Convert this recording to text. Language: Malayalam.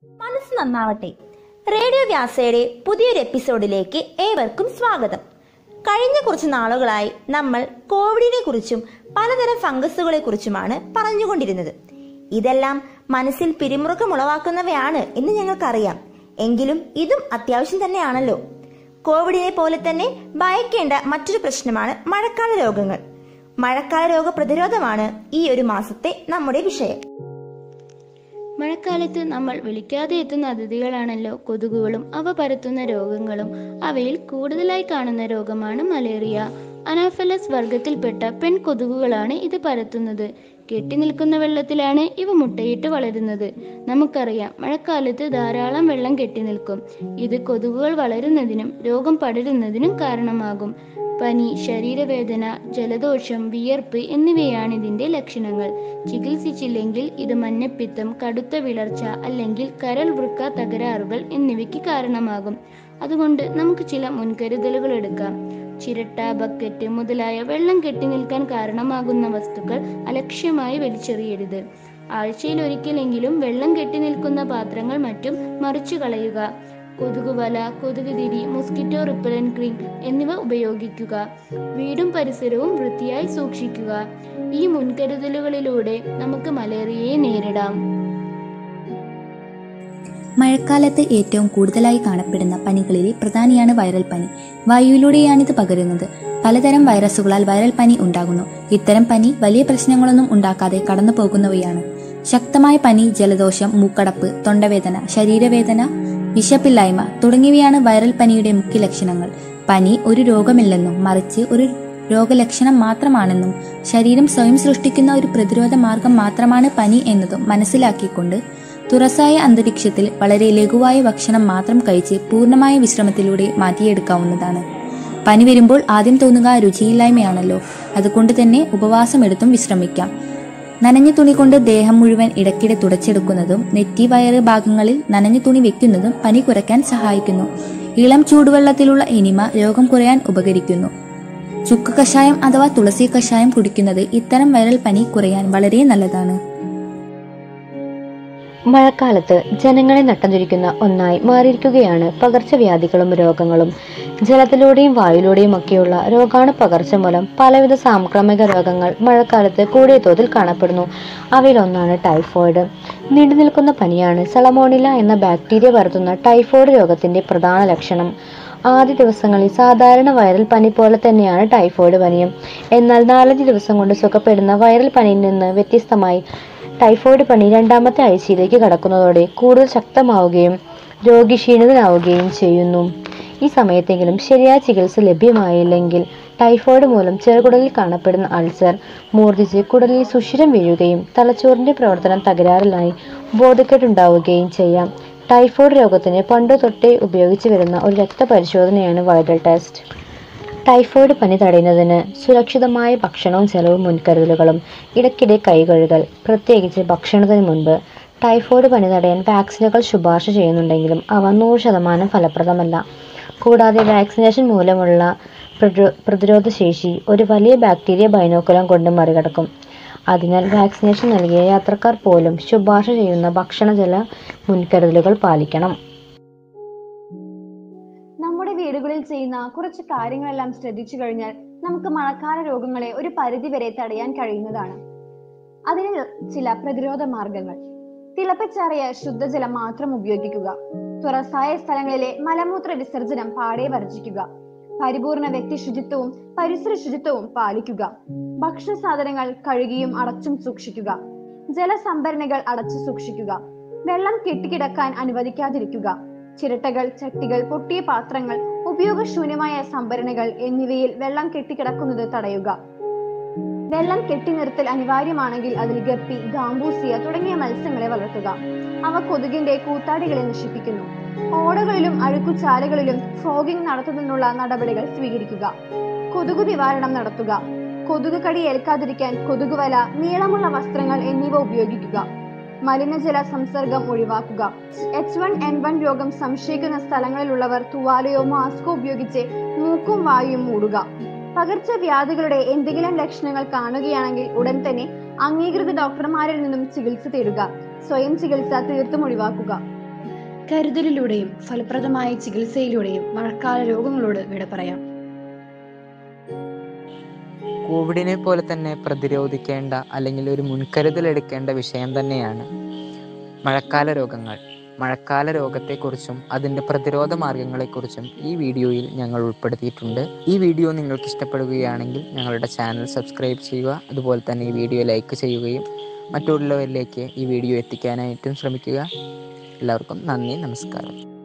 മനസ്സ് നന്നാവട്ടെ റേഡിയോ വ്യാസയുടെ പുതിയൊരു എപ്പിസോഡിലേക്ക് ഏവർക്കും സ്വാഗതം കഴിഞ്ഞ കുറച്ച് നാളുകളായി നമ്മൾ കോവിഡിനെ കുറിച്ചും പലതരം ഫംഗസുകളെ കുറിച്ചുമാണ് പറഞ്ഞുകൊണ്ടിരുന്നത് ഇതെല്ലാം മനസ്സിൽ പിരിമുറുക്കമുളവാക്കുന്നവയാണ് എന്ന് ഞങ്ങൾക്കറിയാം എങ്കിലും ഇതും അത്യാവശ്യം തന്നെയാണല്ലോ കോവിഡിനെ പോലെ തന്നെ ഭയക്കേണ്ട മറ്റൊരു പ്രശ്നമാണ് മഴക്കാല രോഗങ്ങൾ മഴക്കാല രോഗ പ്രതിരോധമാണ് ഈ ഒരു മാസത്തെ നമ്മുടെ വിഷയം മഴക്കാലത്ത് നമ്മൾ വിളിക്കാതെ എത്തുന്ന അതിഥികളാണല്ലോ കൊതുകുകളും അവ പരത്തുന്ന രോഗങ്ങളും അവയിൽ കൂടുതലായി കാണുന്ന രോഗമാണ് മലേറിയ അനാഫലസ് വർഗത്തിൽപ്പെട്ട പെൺകൊതുകുകളാണ് ഇത് പരത്തുന്നത് കെട്ടിനിൽക്കുന്ന വെള്ളത്തിലാണ് ഇവ മുട്ടയിട്ട് വളരുന്നത് നമുക്കറിയാം മഴക്കാലത്ത് ധാരാളം വെള്ളം കെട്ടിനിൽക്കും ഇത് കൊതുകുകൾ വളരുന്നതിനും രോഗം പടരുന്നതിനും കാരണമാകും പനി ശരീരവേദന ജലദോഷം വിയർപ്പ് എന്നിവയാണ് ഇതിന്റെ ലക്ഷണങ്ങൾ ചികിത്സിച്ചില്ലെങ്കിൽ ഇത് മഞ്ഞപ്പിത്തം കടുത്ത വിളർച്ച അല്ലെങ്കിൽ കരൾ വൃക്ക തകരാറുകൾ എന്നിവയ്ക്ക് കാരണമാകും അതുകൊണ്ട് നമുക്ക് ചില മുൻകരുതലുകൾ എടുക്കാം ചിരട്ട ബക്കറ്റ് മുതലായ വെള്ളം കെട്ടി നിൽക്കാൻ കാരണമാകുന്ന വസ്തുക്കൾ അലക്ഷ്യമായി വലിച്ചെറിയരുത് ആഴ്ചയിൽ ഒരിക്കലെങ്കിലും വെള്ളം കെട്ടി നിൽക്കുന്ന പാത്രങ്ങൾ മറ്റും മറിച്ചു കളയുക കൊതുകുവല കൊതുകുതിരി മോസ്കിറ്റോ റിപ്പലൻ ക്രീം എന്നിവ ഉപയോഗിക്കുക വീടും പരിസരവും വൃത്തിയായി സൂക്ഷിക്കുക ഈ മുൻകരുതലുകളിലൂടെ നമുക്ക് മലേറിയയെ നേരിടാം മഴക്കാലത്ത് ഏറ്റവും കൂടുതലായി കാണപ്പെടുന്ന പനികളിലെ പ്രധാനിയാണ് വൈറൽ പനി വായുവിലൂടെയാണിത് പകരുന്നത് പലതരം വൈറസുകളാൽ വൈറൽ പനി ഉണ്ടാകുന്നു ഇത്തരം പനി വലിയ പ്രശ്നങ്ങളൊന്നും ഉണ്ടാക്കാതെ കടന്നു പോകുന്നവയാണ് ശക്തമായ പനി ജലദോഷം മൂക്കടപ്പ് തൊണ്ടവേദന ശരീരവേദന വിശപ്പില്ലായ്മ തുടങ്ങിയവയാണ് വൈറൽ പനിയുടെ മുഖ്യ ലക്ഷണങ്ങൾ പനി ഒരു രോഗമില്ലെന്നും മറിച്ച് ഒരു രോഗലക്ഷണം മാത്രമാണെന്നും ശരീരം സ്വയം സൃഷ്ടിക്കുന്ന ഒരു പ്രതിരോധ മാർഗം മാത്രമാണ് പനി എന്നതും മനസ്സിലാക്കിക്കൊണ്ട് തുറസായ അന്തരീക്ഷത്തിൽ വളരെ ലഘുവായ ഭക്ഷണം മാത്രം കഴിച്ച് പൂർണ്ണമായ വിശ്രമത്തിലൂടെ മാറ്റിയെടുക്കാവുന്നതാണ് പനി വരുമ്പോൾ ആദ്യം തോന്നുക രുചിയില്ലായ്മയാണല്ലോ അതുകൊണ്ട് തന്നെ ഉപവാസമെടുത്തും വിശ്രമിക്കാം നനഞ്ഞ തുണി കൊണ്ട് ദേഹം മുഴുവൻ ഇടയ്ക്കിടെ തുടച്ചെടുക്കുന്നതും നെറ്റി വയറ് ഭാഗങ്ങളിൽ നനഞ്ഞ തുണി വെക്കുന്നതും പനി കുറയ്ക്കാൻ സഹായിക്കുന്നു ഇളം ചൂടുവെള്ളത്തിലുള്ള എനിമ രോഗം കുറയാൻ ഉപകരിക്കുന്നു ചുക്ക് കഷായം അഥവാ തുളസി കഷായം കുടിക്കുന്നത് ഇത്തരം വൈറൽ പനി കുറയാൻ വളരെ നല്ലതാണ് മഴക്കാലത്ത് ജനങ്ങളെ നട്ടംതിരിക്കുന്ന ഒന്നായി മാറിയിരിക്കുകയാണ് പകർച്ചവ്യാധികളും രോഗങ്ങളും ജലത്തിലൂടെയും വായുവിലൂടെയും ഒക്കെയുള്ള രോഗാണു പകർച്ച മൂലം പലവിധ സാംക്രമിക രോഗങ്ങൾ മഴക്കാലത്ത് കൂടിയ തോതിൽ കാണപ്പെടുന്നു അവയിലൊന്നാണ് ടൈഫോയിഡ് നീണ്ടു നിൽക്കുന്ന പനിയാണ് സളമോണില എന്ന ബാക്ടീരിയ പരത്തുന്ന ടൈഫോയിഡ് രോഗത്തിന്റെ പ്രധാന ലക്ഷണം ആദ്യ ദിവസങ്ങളിൽ സാധാരണ വൈറൽ പനി പോലെ തന്നെയാണ് ടൈഫോയിഡ് പനിയും എന്നാൽ നാലഞ്ച് ദിവസം കൊണ്ട് സുഖപ്പെടുന്ന വൈറൽ പനിയിൽ നിന്ന് വ്യത്യസ്തമായി ടൈഫോയിഡ് പനി രണ്ടാമത്തെ ആഴ്ചയിലേക്ക് കടക്കുന്നതോടെ കൂടുതൽ ശക്തമാവുകയും രോഗി ക്ഷീണിതനാവുകയും ചെയ്യുന്നു ഈ സമയത്തെങ്കിലും ശരിയായ ചികിത്സ ലഭ്യമായില്ലെങ്കിൽ ടൈഫോയിഡ് മൂലം ചെറുകുടലിൽ കാണപ്പെടുന്ന അൾസർ മൂർജിച്ച് കുടലിൽ സുഷിരം വീഴുകയും തലച്ചോറിന്റെ പ്രവർത്തനം തകരാറിലായി ബോധക്കെട്ടുണ്ടാവുകയും ചെയ്യാം ടൈഫോയിഡ് രോഗത്തിന് പണ്ടു തൊട്ടേ ഉപയോഗിച്ചു വരുന്ന ഒരു രക്തപരിശോധനയാണ് വൈറൽ ടെസ്റ്റ് ടൈഫോയിഡ് പനി തടയുന്നതിന് സുരക്ഷിതമായ ഭക്ഷണവും ചെലവും മുൻകരുതലുകളും ഇടയ്ക്കിടെ കൈകഴുകൽ പ്രത്യേകിച്ച് ഭക്ഷണത്തിന് മുൻപ് ടൈഫോയിഡ് പനി തടയാൻ വാക്സിനുകൾ ശുപാർശ ചെയ്യുന്നുണ്ടെങ്കിലും അവ നൂറ് ശതമാനം ഫലപ്രദമല്ല കൂടാതെ വാക്സിനേഷൻ മൂലമുള്ള പ്രതിരോ- പ്രതിരോധ ശേഷി ഒരു വലിയ ബാക്ടീരിയ ബൈനോക്കുലം കൊണ്ട് മറികടക്കും അതിനാൽ വാക്സിനേഷൻ നൽകിയ യാത്രക്കാർ പോലും ശുപാർശ ചെയ്യുന്ന ഭക്ഷണജല മുൻകരുതലുകൾ പാലിക്കണം നമ്മുടെ വീടുകളിൽ ചെയ്യുന്ന കുറച്ച് കാര്യങ്ങളെല്ലാം ശ്രദ്ധിച്ചു കഴിഞ്ഞാൽ നമുക്ക് മഴക്കാല രോഗങ്ങളെ ഒരു പരിധി വരെ തടയാൻ കഴിയുന്നതാണ് അതിന് ചില പ്രതിരോധ മാർഗങ്ങൾ തിളപ്പിച്ചാറിയ ശുദ്ധജലം മാത്രം ഉപയോഗിക്കുക തുറസായ സ്ഥലങ്ങളിലെ മലമൂത്ര വിസർജനം പാടെ വർജിക്കുക പരിപൂർണ വ്യക്തി ശുചിത്വവും പരിസര ശുചിത്വവും പാലിക്കുക ഭക്ഷണ സാധനങ്ങൾ കഴുകിയും അടച്ചും സൂക്ഷിക്കുക ജലസംഭരണികൾ അടച്ചു സൂക്ഷിക്കുക വെള്ളം കെട്ടിക്കിടക്കാൻ അനുവദിക്കാതിരിക്കുക ചിരട്ടകൾ ചട്ടികൾ പൊട്ടിയ പാത്രങ്ങൾ ഉപയോഗശൂന്യമായ സംഭരണികൾ എന്നിവയിൽ വെള്ളം കെട്ടിക്കിടക്കുന്നത് തടയുക വെള്ളം കെട്ടി നിർത്തൽ അനിവാര്യമാണെങ്കിൽ അതിൽ ഗപ്പി ഗാംബൂസിയ തുടങ്ങിയ മത്സ്യങ്ങളെ വളർത്തുക അവ കൊതുകിന്റെ കൂത്താടികളെ നശിപ്പിക്കുന്നു ഓടകളിലും അഴുക്കുചാലുകളിലും ഫോഗിംഗ് നടത്തുന്നതിനുള്ള നടപടികൾ സ്വീകരിക്കുക കൊതുകു നിവാരണം നടത്തുക കൊതുക് കടി ഏൽക്കാതിരിക്കാൻ കൊതുകുവല നീളമുള്ള വസ്ത്രങ്ങൾ എന്നിവ ഉപയോഗിക്കുക മലിനജല സംസർഗം ഒഴിവാക്കുക എച്ച് വൺ എൻ വൺ രോഗം സംശയിക്കുന്ന സ്ഥലങ്ങളിലുള്ളവർ തുവാലയോ മാസ്കോ ഉപയോഗിച്ച് മൂക്കും വായും മൂടുക പകർച്ചവ്യാധികളുടെ എന്തെങ്കിലും ലക്ഷണങ്ങൾ കാണുകയാണെങ്കിൽ ഉടൻ തന്നെ അംഗീകൃത ഡോക്ടർമാരിൽ നിന്നും ചികിത്സ തേടുക സ്വയം ചികിത്സ തീർത്തും ഒഴിവാക്കുക കരുതലിലൂടെയും ഫലപ്രദമായ ചികിത്സയിലൂടെയും മഴക്കാല രോഗങ്ങളോട് വിട പറയാം കോവിഡിനെ പോലെ തന്നെ പ്രതിരോധിക്കേണ്ട അല്ലെങ്കിൽ ഒരു മുൻകരുതൽ എടുക്കേണ്ട വിഷയം തന്നെയാണ് മഴക്കാല രോഗങ്ങൾ മഴക്കാല രോഗത്തെക്കുറിച്ചും അതിൻ്റെ പ്രതിരോധ മാർഗങ്ങളെക്കുറിച്ചും ഈ വീഡിയോയിൽ ഞങ്ങൾ ഉൾപ്പെടുത്തിയിട്ടുണ്ട് ഈ വീഡിയോ നിങ്ങൾക്ക് ഇഷ്ടപ്പെടുകയാണെങ്കിൽ ഞങ്ങളുടെ ചാനൽ സബ്സ്ക്രൈബ് ചെയ്യുക അതുപോലെ തന്നെ ഈ വീഡിയോ ലൈക്ക് ചെയ്യുകയും മറ്റുള്ളവരിലേക്ക് ഈ വീഡിയോ എത്തിക്കാനായിട്ടും ശ്രമിക്കുക എല്ലാവർക്കും നന്ദി നമസ്കാരം